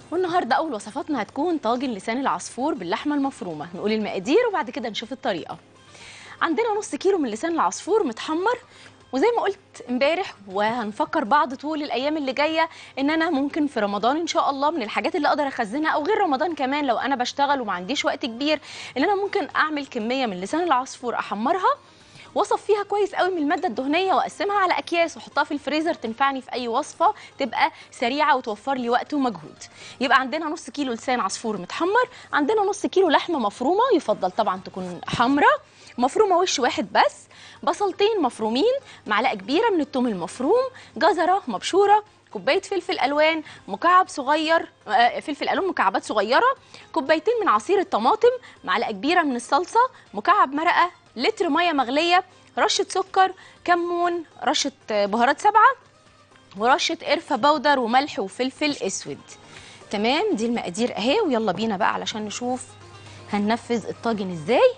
والنهارده اول وصفاتنا هتكون طاجن لسان العصفور باللحمه المفرومه نقول المقادير وبعد كده نشوف الطريقه عندنا نص كيلو من لسان العصفور متحمر وزي ما قلت امبارح وهنفكر بعض طول الايام اللي جايه ان انا ممكن في رمضان ان شاء الله من الحاجات اللي اقدر اخزنها او غير رمضان كمان لو انا بشتغل وما عنديش وقت كبير ان انا ممكن اعمل كميه من لسان العصفور احمرها وصف فيها كويس قوي من الماده الدهنيه واقسمها على اكياس واحطها في الفريزر تنفعني في اي وصفه تبقى سريعه وتوفر لي وقت ومجهود يبقى عندنا نص كيلو لسان عصفور متحمر عندنا نص كيلو لحمه مفرومه يفضل طبعا تكون حمراء مفرومه وش واحد بس بصلتين مفرومين معلقه كبيره من الثوم المفروم جزره مبشوره كوبايه فلفل الوان مكعب صغير آه، فلفل الوان مكعبات صغيره كوبايتين من عصير الطماطم معلقه كبيره من الصلصه مكعب مرقه لتر ميه مغليه رشه سكر كمون رشه آه، بهارات سبعه ورشه قرفه بودر وملح وفلفل اسود تمام دي المقادير اهي ويلا بينا بقى علشان نشوف هننفذ الطاجن ازاي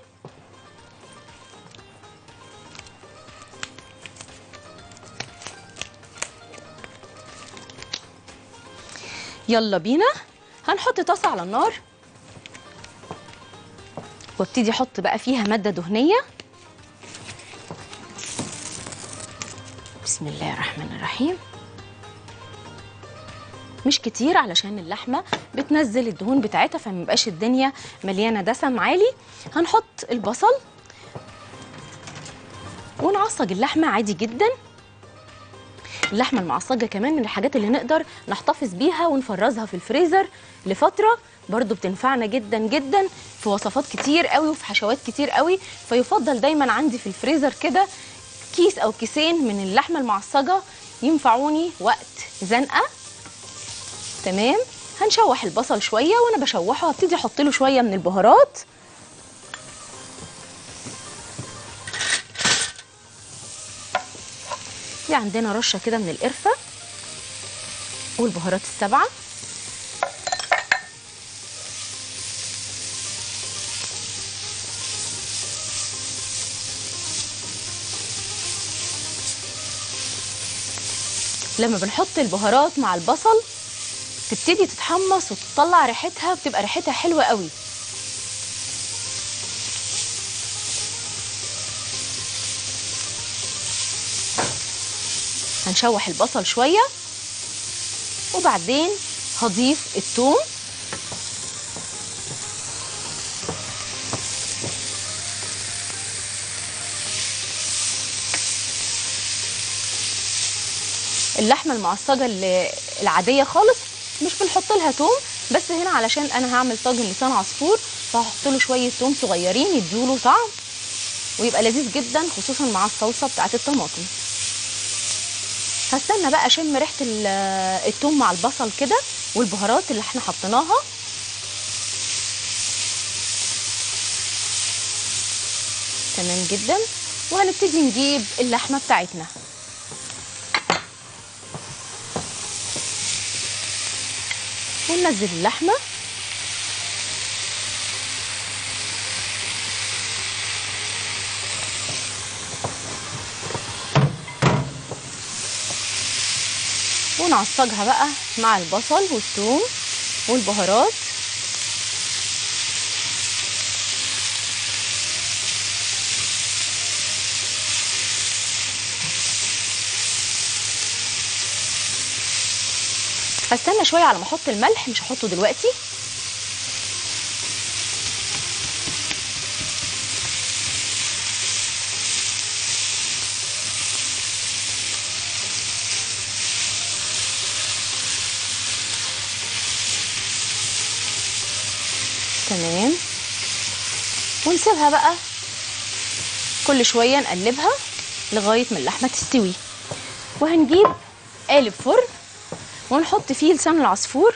يلا بينا هنحط طاسه على النار وابتدي احط بقى فيها ماده دهنيه بسم الله الرحمن الرحيم مش كتير علشان اللحمه بتنزل الدهون بتاعتها فميبقاش الدنيا مليانه دسم عالي هنحط البصل ونعصج اللحمه عادي جدا اللحمه المعصجه كمان من الحاجات اللي نقدر نحتفظ بيها ونفرزها في الفريزر لفتره برضو بتنفعنا جدا جدا في وصفات كتير قوي وفي حشوات كتير قوي فيفضل دايما عندي في الفريزر كده كيس او كيسين من اللحمه المعصجه ينفعوني وقت زنقه تمام هنشوح البصل شويه وانا بشوحه هبتدي احط له شويه من البهارات في عندنا رشه كده من القرفه والبهارات السبعه لما بنحط البهارات مع البصل تبتدي تتحمص وتطلع ريحتها بتبقى ريحتها حلوه قوي هنشوح البصل شويه وبعدين هضيف الثوم اللحمه المعصجه اللي- العاديه خالص مش بنحط لها توم بس هنا علشان انا هعمل طاجن لسان عصفور فهحط له شويه توم صغيرين يديله طعم ويبقى لذيذ جدا خصوصا مع الصلصه بتاعت الطماطم هستنى بقى اشم ريحه ال- التوم مع البصل كده والبهارات اللي احنا حطيناها تمام جدا وهنبتدي نجيب اللحمه بتاعتنا وننزل اللحمه ونعصجها بقى مع البصل والثوم والبهارات هستنى شويه على ما احط الملح مش هحطه دلوقتي تمام ونسيبها بقى كل شويه نقلبها لغايه ما اللحمه تستوي وهنجيب قالب فرن ونحط فيه لسان العصفور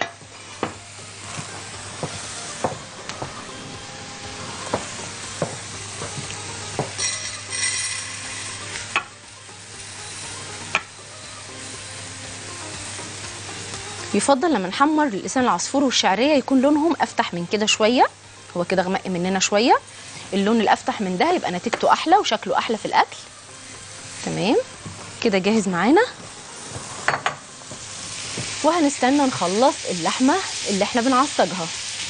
يفضل لما نحمر لسان العصفور والشعريه يكون لونهم افتح من كده شويه هو كده غمق مننا شويه اللون الافتح من ده هيبقى نتيجته احلى وشكله احلى في الاكل تمام كده جاهز معانا وهنستنى نخلص اللحمه اللي احنا بنعصجها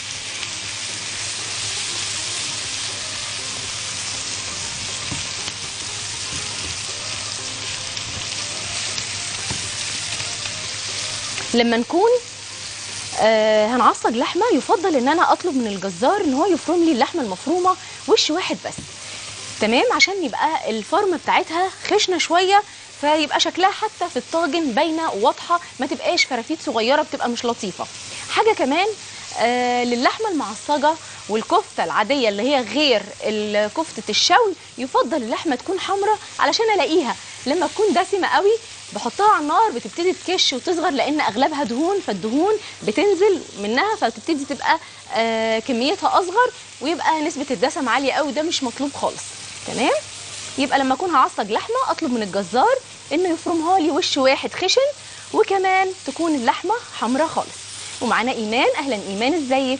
لما نكون آه هنعصج لحمه يفضل ان انا اطلب من الجزار ان هو يفرم لي اللحمه المفرومه وش واحد بس تمام عشان يبقى الفرم بتاعتها خشنه شويه فيبقى شكلها حتى في الطاجن باينه وواضحه ما تبقاش فرافيت صغيره بتبقى مش لطيفه حاجه كمان آه للحمه المعصجه والكفته العاديه اللي هي غير ال- كفته الشوي يفضل اللحمه تكون حمراء علشان الاقيها لما تكون دسمه قوي بحطها على النار بتبتدي تكش وتصغر لان اغلبها دهون فالدهون بتنزل منها فبتبتدي تبقى آه كميتها اصغر ويبقى نسبه الدسم عاليه قوي ده مش مطلوب خالص تمام يبقى لما اكون هعصج لحمه اطلب من الجزار انه يفرمها لي وش واحد خشن وكمان تكون اللحمه حمراء خالص ومعانا ايمان اهلا ايمان ازيك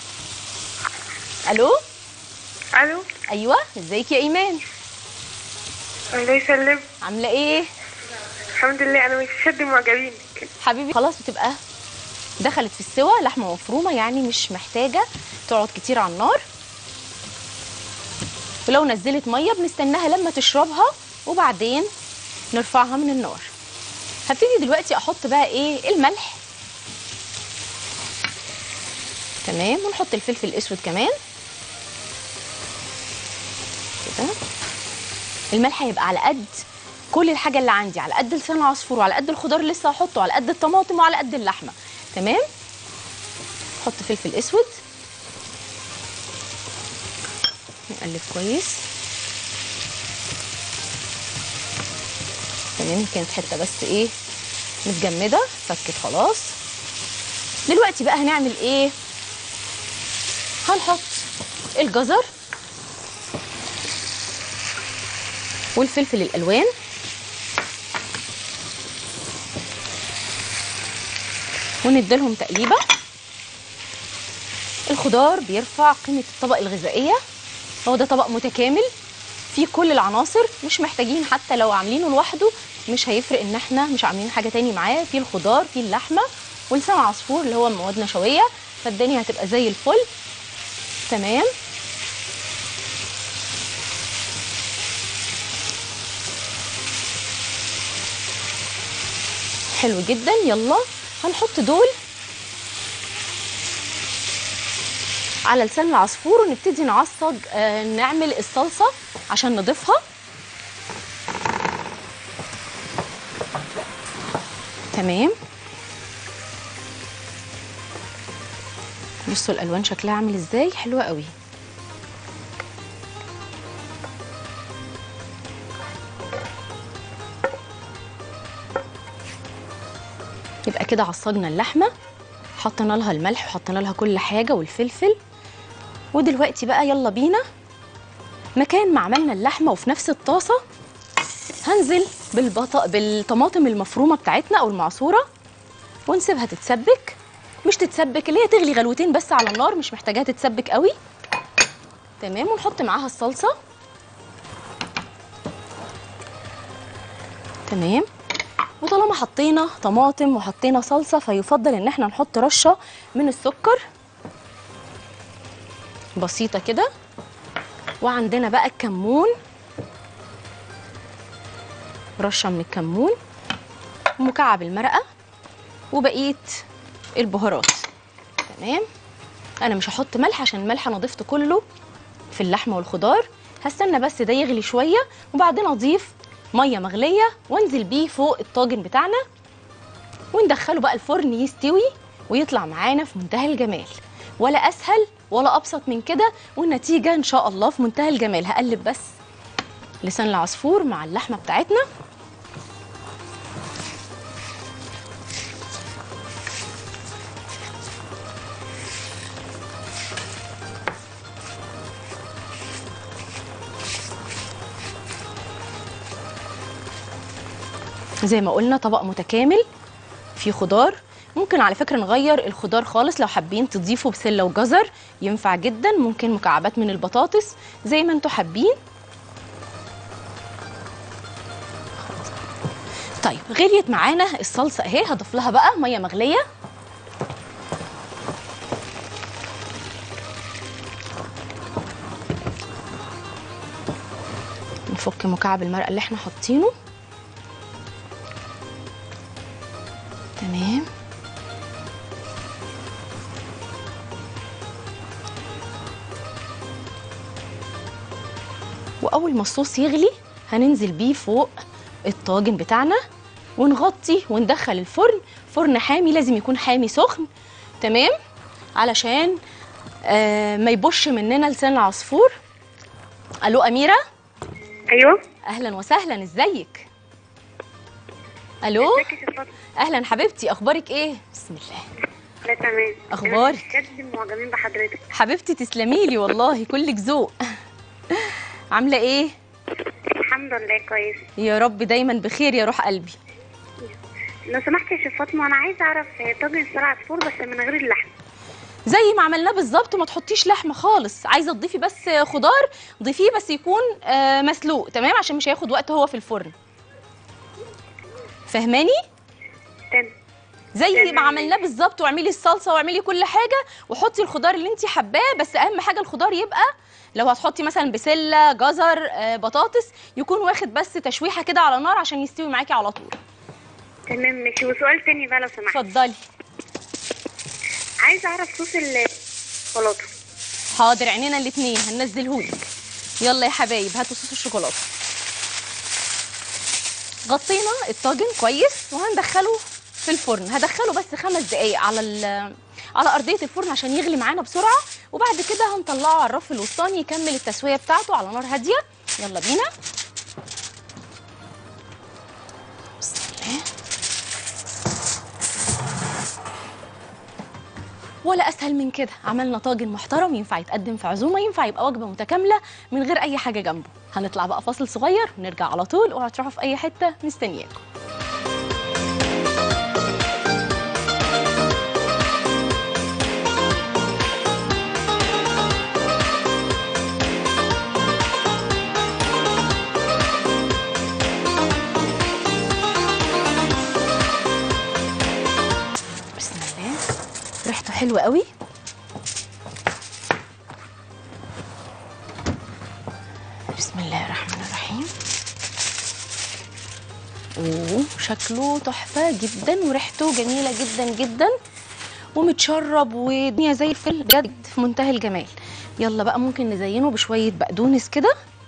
الو الو ايوه ازيك يا ايمان الله يسلم عامله ايه الحمد لله انا مش شد معجبين حبيبي خلاص بتبقى دخلت في السوا لحمه مفرومه يعني مش محتاجه تقعد كتير على النار ولو نزلت ميه بنستناها لما تشربها وبعدين نرفعها من النار هبتدي دلوقتي احط بقى ايه الملح تمام ونحط الفلفل الاسود كمان كده الملح هيبقى على قد كل الحاجه اللي عندي على قد لسان العصفور وعلى قد الخضار اللي لسه هحطه على قد الطماطم وعلى قد اللحمه تمام نحط فلفل اسود نقلب كويس تمام كانت حته بس ايه متجمده فكت خلاص دلوقتي بقى هنعمل ايه هنحط الجزر والفلفل الالوان ونديلهم تقليبه الخضار بيرفع قيمه الطبق الغذائيه هو ده طبق متكامل فيه كل العناصر مش محتاجين حتى لو عاملينه لوحده مش هيفرق ان احنا مش عاملين حاجه تاني معاه فيه الخضار فيه اللحمه ولسان عصفور اللي هو مواد نشويه فالدنيا هتبقى زي الفل تمام حلو جدا يلا هنحط دول على لسان العصفور ونبتدي نعصج آه نعمل الصلصه عشان نضيفها تمام بصوا الالوان شكلها عامل ازاي حلوه قوي يبقى كده عصجنا اللحمه حطينا لها الملح وحطينا لها كل حاجه والفلفل ودلوقتي بقى يلا بينا مكان ما عملنا اللحمه وفي نفس الطاسه هنزل بالبط... بالطماطم المفرومه بتاعتنا او المعصوره ونسيبها تتسبك مش تتسبك اللي هي تغلي غلوتين بس على النار مش محتاجاها تتسبك قوي تمام ونحط معاها الصلصه تمام وطالما حطينا طماطم وحطينا صلصه فيفضل ان احنا نحط رشه من السكر بسيطه كده وعندنا بقى الكمون رشه من الكمون ومكعب المرقه وبقيه البهارات تمام انا مش هحط ملح عشان الملح انا ضفت كله في اللحمه والخضار هستنى بس ده يغلي شويه وبعدين اضيف ميه مغليه وانزل بيه فوق الطاجن بتاعنا وندخله بقى الفرن يستوي ويطلع معانا في منتهى الجمال ولا اسهل ولا ابسط من كده والنتيجه ان شاء الله في منتهى الجمال هقلب بس لسان العصفور مع اللحمه بتاعتنا زي ما قلنا طبق متكامل فيه خضار ممكن على فكرة نغير الخضار خالص لو حابين تضيفوا بسلة وجزر ينفع جدا ممكن مكعبات من البطاطس زي ما انتوا حابين طيب غليت معانا الصلصه اهي هضيف لها بقى ميه مغليه نفك مكعب المرقه اللي احنا حاطينه تمام واول ما الصوص يغلي هننزل بيه فوق الطاجن بتاعنا ونغطي وندخل الفرن فرن حامي لازم يكون حامي سخن تمام علشان آه ما يبش مننا لسان العصفور الو اميره ايوه اهلا وسهلا ازيك الو ازيك يا شيف فاطمه اهلا حبيبتي اخبارك ايه بسم الله لا تمام أخبارك؟ أنا بجد معجبين بحضرتك حبيبتي تسلمي لي والله كلك ذوق عامله ايه الحمد لله كويس يا رب دايما بخير يا روح قلبي لو سمحت يا شيف فاطمه انا عايزه اعرف طاجن السلع عصفور بس من غير اللحم زي ما عملناه بالظبط وما تحطيش لحمه خالص عايزه تضيفي بس خضار ضيفيه بس يكون آه، مسلوق تمام عشان مش هياخد وقت هو في الفرن فهماني تمام زي ما تمام. عملناه بالظبط واعملي الصلصه واعملي كل حاجه وحطي الخضار اللي انت حباه بس اهم حاجه الخضار يبقى لو هتحطي مثلا بسله جزر آه، بطاطس يكون واخد بس تشويحه كده على نار عشان يستوي معاكي على طول تمام ماشي وسؤال تاني بقى لو سمحت اتفضلي عايزه اعرف صوص الشوكولاته حاضر عينينا الاثنين هننزلهولك يلا يا حبايب هاتوا صوص الشوكولاته غطينا الطاجن كويس وهندخله في الفرن هدخله بس خمس دقايق على ال- على ارضيه الفرن عشان يغلي معانا بسرعه وبعد كده هنطلعه على الرف الوسطاني يكمل التسويه بتاعته على نار هاديه يلا بينا بسم الله ولا اسهل من كده عملنا طاجن محترم ينفع يتقدم في عزومه ينفع يبقى وجبه متكامله من غير اي حاجه جنبه هنطلع بقى فاصل صغير ونرجع على طول اوعوا تروحوا في اي حته مستنياكم بسم الله ريحته حلوه قوي بسم الله الرحمن الرحيم اوه شكله تحفه جدا وريحته جميله جدا جدا ومتشرب ودنيا زي الفل بجد في منتهى الجمال يلا بقى ممكن نزينه بشويه بقدونس كده